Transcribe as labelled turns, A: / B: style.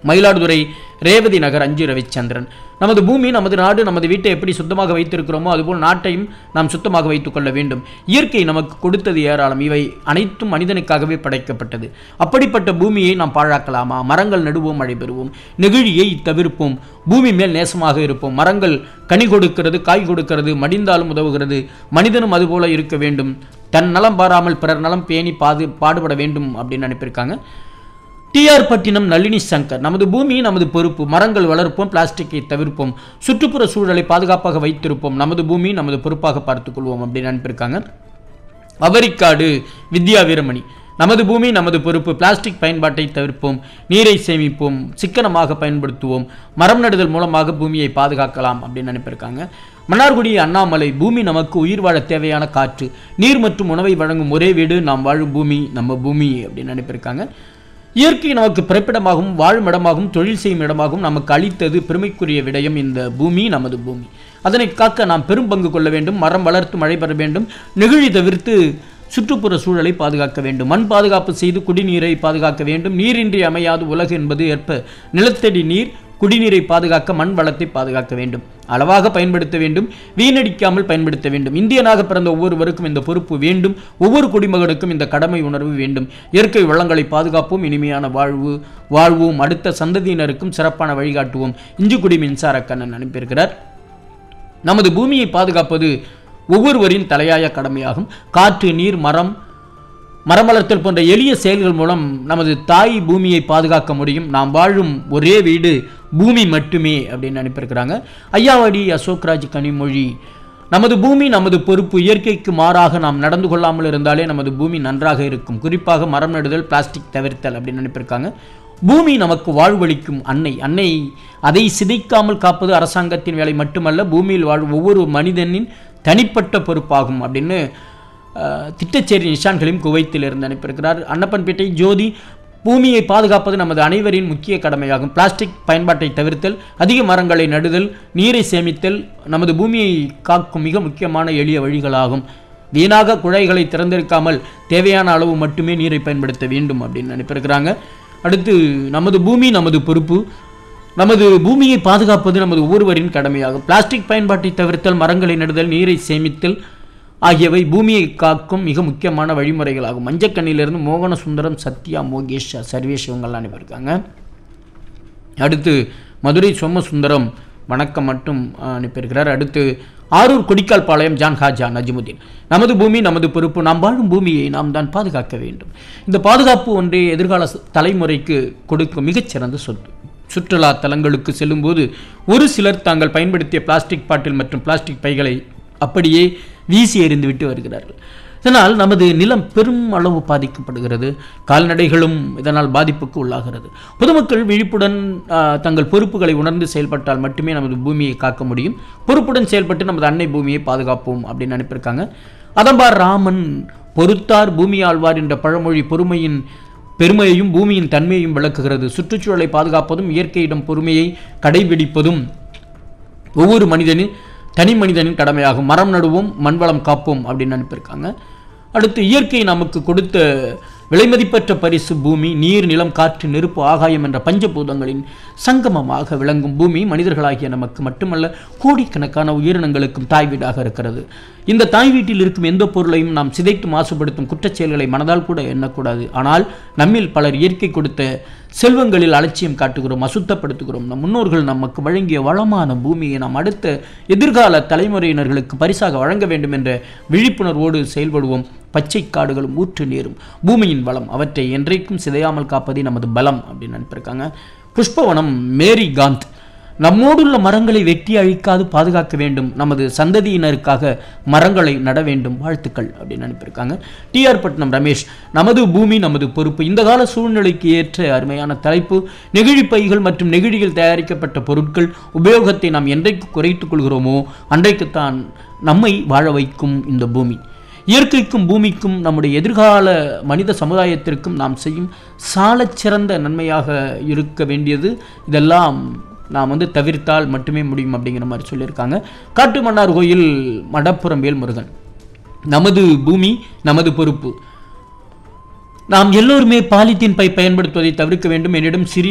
A: மயிலாடுதுறை ரேவதி நகர் அஞ்சு ரவிச்சந்திரன் நமது பூமி நமது நாடு நமது வீட்டை எப்படி சுத்தமாக வைத்திருக்கிறோமோ அதுபோல் நாட்டையும் நாம் சுத்தமாக வைத்துக் கொள்ள வேண்டும் இயற்கை நமக்கு கொடுத்தது ஏராளம் இவை அனைத்தும் மனிதனுக்காகவே படைக்கப்பட்டது அப்படிப்பட்ட பூமியை நாம் பாழாக்கலாமா மரங்கள் நடுவோம் மழை பெறுவோம் நெகிழியை தவிர்ப்போம் பூமி மேல் நேசமாக இருப்போம் மரங்கள் கனி கொடுக்கிறது காய் கொடுக்கிறது மடிந்தாலும் உதவுகிறது மனிதனும் அதுபோல இருக்க வேண்டும் தன் நலம் பாராமல் பிறர் நலம் பேணி பாது பாடுபட வேண்டும் அப்படின்னு அனுப்பியிருக்காங்க டிஆர் பட்டினம் நளினி சங்கர் நமது பூமி நமது பொறுப்பு மரங்கள் வளர்ப்போம் பிளாஸ்டிக்கை தவிர்ப்போம் சுற்றுப்புற சூழலை பாதுகாப்பாக வைத்திருப்போம் நமது பூமி நமது பொறுப்பாக பார்த்துக்கொள்வோம் அப்படின்னு அனுப்பியிருக்காங்க அவரிக்காடு வித்யா வீரமணி நமது பூமி நமது பொறுப்பு பிளாஸ்டிக் பயன்பாட்டை தவிர்ப்போம் நீரை சேமிப்போம் சிக்கனமாக பயன்படுத்துவோம் மரம் நடுதல் மூலமாக பூமியை பாதுகாக்கலாம் அப்படின்னு அனுப்பியிருக்காங்க மன்னார்குடி அண்ணாமலை பூமி நமக்கு உயிர் வாழ தேவையான காற்று நீர் மற்றும் உணவை வழங்கும் ஒரே வீடு நாம் வாழும் பூமி நம்ம பூமி அப்படின்னு அனுப்பியிருக்காங்க இயற்கை நமக்கு பிறப்பிடமாகவும் வாழும் இடமாகவும் தொழில் செய்யும் இடமாகவும் நமக்கு அளித்தது பெருமைக்குரிய விடயம் இந்த பூமி நமது பூமி அதனை காக்க நாம் பெரும் பங்கு கொள்ள வேண்டும் மரம் வளர்த்து மழை பெற வேண்டும் நெகிழி தவிர்த்து சுற்றுப்புற சூழலை பாதுகாக்க வேண்டும் மண் பாதுகாப்பு செய்து குடிநீரை பாதுகாக்க வேண்டும் நீரின்றி அமையாது உலகு என்பது ஏற்ப நிலத்தடி நீர் குடிநீரை பாதுகாக்க மண் வளத்தை பாதுகாக்க வேண்டும் அளவாக பயன்படுத்த வேண்டும் வீணடிக்காமல் பயன்படுத்த வேண்டும் இந்தியனாக பிறந்த ஒவ்வொருவருக்கும் இந்த பொறுப்பு வேண்டும் ஒவ்வொரு குடிமகனுக்கும் இந்த கடமை உணர்வு வேண்டும் இயற்கை வளங்களை பாதுகாப்போம் இனிமையான வாழ்வு வாழ்வோம் அடுத்த சந்ததியினருக்கும் சிறப்பான வழிகாட்டுவோம் இஞ்சிக்குடி மின்சார கண்ணன் அனுப்பியிருக்கிறார் நமது பூமியை பாதுகாப்பது ஒவ்வொருவரின் தலையாய கடமையாகும் காற்று நீர் மரம் மரம் வளர்த்தல் போன்ற எளிய செயல்கள் மூலம் நமது தாய் பூமியை பாதுகாக்க முடியும் நாம் வாழும் ஒரே வீடு பூமி மட்டுமே அப்படின்னு அனுப்பியிருக்கிறாங்க ஐயாவாடி அசோக்ராஜ் கனிமொழி நமது பூமி நமது பொறுப்பு இயற்கைக்கு மாறாக நாம் நடந்து கொள்ளாமல் இருந்தாலே நமது பூமி நன்றாக இருக்கும் குறிப்பாக மரம் நடுதல் பிளாஸ்டிக் தவிர்த்தல் அப்படின்னு அனுப்பியிருக்காங்க பூமி நமக்கு வாழ்வளிக்கும் அன்னை அன்னை அதை சிதைக்காமல் காப்பது அரசாங்கத்தின் வேலை மட்டுமல்ல பூமியில் வாழும் ஒவ்வொரு மனிதனின் தனிப்பட்ட பொறுப்பாகும் அப்படின்னு அஹ், திட்டச்சேரி நிஷான் கலீம் குவைத்தில் இருந்து அனுப்பியிருக்கிறார் அன்னப்பன்பேட்டை ஜோதி பூமியை பாதுகாப்பது நமது அனைவரின் முக்கிய கடமையாகும் பிளாஸ்டிக் பயன்பாட்டை தவிர்த்தல் அதிக மரங்களை நடுதல் நீரை சேமித்தல் நமது பூமியை காக்கும் மிக முக்கியமான எளிய வழிகளாகும் வீணாக குழாய்களை திறந்திருக்காமல் தேவையான அளவு மட்டுமே நீரை பயன்படுத்த வேண்டும் அப்படின்னு அனுப்பியிருக்கிறாங்க அடுத்து நமது பூமி நமது பொறுப்பு நமது பூமியை பாதுகாப்பது நமது ஒவ்வொருவரின் கடமையாகும் பிளாஸ்டிக் பயன்பாட்டை தவிர்த்தல் மரங்களை நடுதல் நீரை சேமித்தல் ஆகியவை பூமியை காக்கும் மிக முக்கியமான வழிமுறைகளாகும் மஞ்சக்கண்ணிலிருந்து மோகன சுந்தரம் சத்யா மோகேஷ் சர்வேஷ் இவங்கெல்லாம் அனுப்பியிருக்காங்க அடுத்து மதுரை சோமசுந்தரம் வணக்கம் மட்டும் அஹ், அனுப்பியிருக்கிறார் அடுத்து ஆரூர் கொடிக்கால் பாளையம் ஜான் ஹாஜா நஜிமுதீன் நமது பூமி நமது பொறுப்பு நாம் வாழும் பூமியை நாம் தான் பாதுகாக்க வேண்டும் இந்த பாதுகாப்பு ஒன்றே எதிர்கால ச- தலைமுறைக்கு கொடுக்கும் மிகச்சிறந்த சொத்து சுற்றுலா தலங்களுக்கு செல்லும்போது ஒரு சிலர் தாங்கள் பயன்படுத்திய பிளாஸ்டிக் பாட்டில் மற்றும் பிளாஸ்டிக் பைகளை அப்படியே வீசி எறிந்துவிட்டு வருகிறார்கள் இதனால் நமது நிலம் பெரும் அளவு பாதிக்கப்படுகிறது கால்நடைகளும் இதனால் பாதிப்புக்கு உள்ளாகிறது பொதுமக்கள் விழிப்புடன் ஆ, தங்கள் பொறுப்புகளை உணர்ந்து செயல்பட்டால் மட்டுமே நமது பூமியை காக்க முடியும் பொறுப்புடன் செயல்பட்டு நமது அன்னை பூமியை பாதுகாப்போம் அப்படின்னு அனுப்பியிருக்காங்க அதம்பார் ராமன் பொறுத்தார் பூமி ஆழ்வார் என்ற பழமொழி பொறுமையின் பெருமையையும் பூமியின் தன்மையையும் விளக்குகிறது சுற்றுச்சூழலை பாதுகாப்பதும் இயற்கையிடம் பொறுமையை கடைபிடிப்பதும் ஒவ்வொரு மனிதனின் தனி மனிதனின் கடமையாகும் மரம் நடுவோம் மண்வளம் காப்போம் அப்படின்னு அனுப்பியிருக்காங்க அடுத்து இயற்கை நமக்கு கொடுத்த விலைமதிப்பற்ற பரிசு பூமி நீர் நிலம் காற்று நெருப்பு ஆகாயம் என்ற பஞ்சபூதங்களின் சங்கமமாக விளங்கும் பூமி மனிதர்களாகிய நமக்கு மட்டுமல்ல கோடிக்கணக்கான உயிரினங்களுக்கும் தாய் வீடாக இருக்கிறது இந்த தாய் வீட்டில் இருக்கும் எந்த பொருளையும் நாம் சிதைத்து மாசுபடுத்தும் குற்றச் செயல்களை மனதால் கூட எண்ணக்கூடாது ஆனால் நம்மில் பலர் இயற்கை கொடுத்த செல்வங்களில் அலட்சியம் காட்டுகிறோம் அசுத்தப்படுத்துகிறோம் நம் முன்னோர்கள் நமக்கு வழங்கிய வளமான பூமியை நாம் அடுத்த எதிர்கால தலைமுறையினர்களுக்கு பரிசாக வழங்க வேண்டும் என்ற விழிப்புணர்வோடு செயல்படுவோம் பச்சை காடுகளும் ஊற்று நீரும் பூமியின் வளம் அவற்றை என்றைக்கும் சிதையாமல் காப்பதே நமது பலம் அப்படின்னு அனுப்பியிருக்காங்க புஷ்பவனம் மேரி காந்த் நம்மோடுள்ள மரங்களை வெட்டி அழிக்காது பாதுகாக்க வேண்டும் நமது சந்ததியினருக்காக மரங்களை நட வேண்டும் வாழ்த்துக்கள் அப்படின்னு அனுப்பியிருக்காங்க டிஆர் பட்னம் ரமேஷ் நமது பூமி நமது பொறுப்பு இந்த கால சூழ்நிலைக்கு ஏற்ற அருமையான தலைப்பு நெகிழி பைகள் மற்றும் நெகிழியில் தயாரிக்கப்பட்ட பொருட்கள் உபயோகத்தை நாம் என்றைக்கு குறைத்துக் கொள்கிறோமோ அன்றைக்குத்தான் நம்மை வாழ வைக்கும் இந்த பூமி இயற்கைக்கும் பூமிக்கும் நம்முடைய எதிர்கால மனித சமுதாயத்திற்கும் நாம் செய்யும் சாலச் சிறந்த நன்மையாக இருக்க வேண்டியது இதெல்லாம் நாம் வந்து தவிர்த்தால் மட்டுமே முடியும் அப்படிங்கிற மாதிரி சொல்லியிருக்காங்க காட்டு மன்னார் கோயில் மடப்புறம் வேல்முருகன் நமது பூமி நமது பொறுப்பு நாம் எல்லோருமே பாலித்தீன் பை பயன்படுத்துவதை தவிர்க்க வேண்டும் என்னிடம் சிறிய